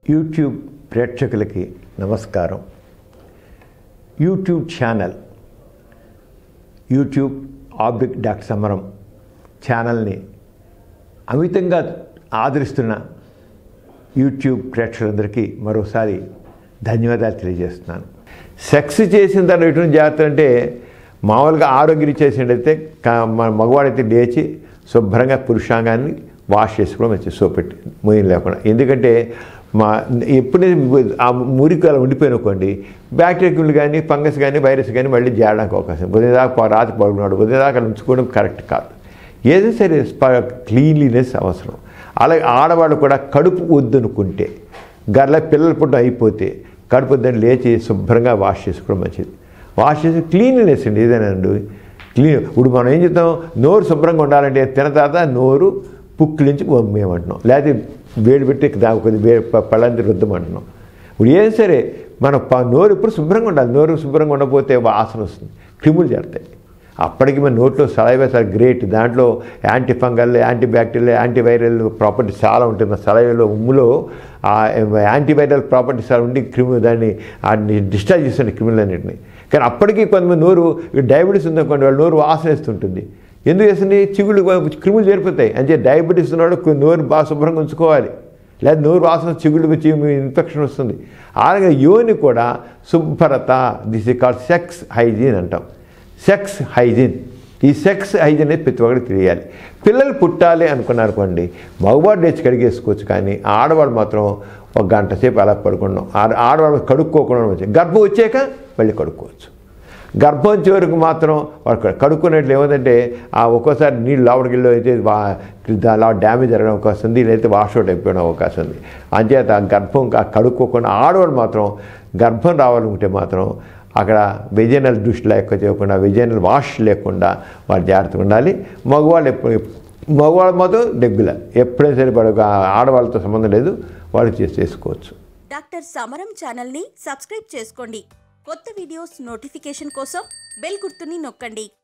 YouTube ప్రేక్షకులకి నమస్కారం YouTube channel YouTube ఆబ్లిక్ డాక్టర్ సమరం ఛానల్ని అమితంగా ఆదరిస్తున్న యూట్యూబ్ ప్రేక్షకులందరికీ మరోసారి ధన్యవాదాలు తెలియజేస్తున్నాను సెక్స్ చేసిన తర్వాత ఎటువంటి జాగ్రత్త అంటే మామూలుగా ఆరోగ్యం చేసినట్టయితే కా- మన మగవాడైతే లేచి శుభ్రంగా పురుషాంగాన్ని వాష్ చేసుకోవడం మంచి సోపెట్టి మూయం లేకుండా ఎందుకంటే మా ఎప్పుడైతే ఆ మురికి అలా ఉండిపోయిననుకోండి బ్యాక్టీరియాలు కానీ ఫంగస్ కానీ వైరస్ కానీ మళ్ళీ చేరడానికి అవకాశం ఉదయం దాకా రాత్రి పడుకున్నాడు ఉదయం దాకా ఉంచుకోవడం కరెక్ట్ కాదు ఏదో సరే క్లీన్లీనెస్ అవసరం అలాగే ఆడవాళ్ళు కూడా కడుపు వద్దనుకుంటే గర్ల పిల్లల పుట్ట అయిపోతే కడుపు వద్దని లేచి శుభ్రంగా వాష్ చేసుకోవడం మంచిది వాష్ చేసి క్లీన్లీనెస్ అండి ఏదైనా అండి క్లీన్ ఇప్పుడు మనం ఏం చేద్దాం నోరు శుభ్రంగా ఉండాలంటే తిన తర్వాత నోరు పుక్కిలించి మేమంటున్నాం లేకపోతే వేడి పెట్టి దాని కొద్ది వే పళ్ళంతి రుద్దమంటున్నాం ఇప్పుడు ఏం సరే మన ప- నోరు ఎప్పుడు శుభ్రంగా ఉండాలి నోరు శుభ్రంగా ఉండకపోతే వాసన వస్తుంది క్రిములు చేరుతాయి అప్పటికి మన నోట్లో సలైవా సార్ గ్రేట్ దాంట్లో anti fungal anti bacterial anti viral properties చాలా ఉంటాయి మన సలైవాలో ఉమ్ములో ఆ యాంటీ వైరల్ ప్రాపర్టీస్ చాలా ఉండి క్రిమి దాన్ని డిస్టార్జ్ చేస్తుంది క్రిములు అన్నింటిని కానీ అప్పటికి కొంతమంది నోరు డయాబెటీస్ ఉందనుకోండి వాళ్ళు నోరు వాసన వేస్తుంటుంది ఎందుకు వేస్తుంది చిగుళ్ళు క్రిములు చేరిపోతాయి అంటే డయాబెటీస్ ఉన్నవాడు కొ- నోరు బాగా శుభ్రంగా ఉంచుకోవాలి లేదా నోరు వాసన చిగుళ్ళు వచ్చి ఇన్ఫెక్షన్ వస్తుంది అలాగే యోని కూడా శుభ్రత this is called sex hygiene అంటాం సెక్స్ హైజీన్ ఈ సెక్స్ హైజీన్ అనేది ప్రతి ఒక్కరికి తెలియాలి పిల్లలు పుట్టాలి అనుకున్నారు అనుకోండి మగవాడు లేచి కడిగేసుకోవచ్చు కానీ ఆడవాడు మాత్రం ఒక గంట సేపు అలా పడుకున్నాం ఆడ ఆడవాడు కడుక్కోకుండా వచ్చి గర్భం వచ్చాక మళ్ళీ కడుక్కోవచ్చు గర్భం వచ్చే వరకు మాత్రం వాడు క- కడుక్కున్నట్లు ఏముందంటే ఆ ఒక్కోసారి నీళ్ళు లోపలికి వెళ్ళి అయితే వా- అలా డ్యామేజ్ జరగడం అవకాశం ఉంది లేకపోతే వాష్అవుట్ అయిపోవడం అవకాశం ఉంది అంచేత ఆ గర్భం కా- కడుక్కోకుండా ఆడవాడు మాత్రం గర్భం రావాలనుకుంటే మాత్రం అక్కడ వెజనల్ దృష్టి లేక చేయకుండా వెజనల్ వాష్ లేకుండా వాళ్ళు జాగ్రత్తగా ఉండాలి మగవాళ్ళు ఎప్పుడు మగవాళ్ళు మాత్రం రెగ్యులర్ ఎప్పుడైనా సరే వాడు ఆడవాళ్ళతో సంబంధం లేదు వాళ్ళు చేసి చేసుకోవచ్చు డాక్టర్ సమరం ఛానల్ని సబ్స్క్రైబ్ చేసుకోండి కొత్త వీడియోస్ నోటిఫికేషన్ కోసం బెల్ గుర్తుని నొక్కండి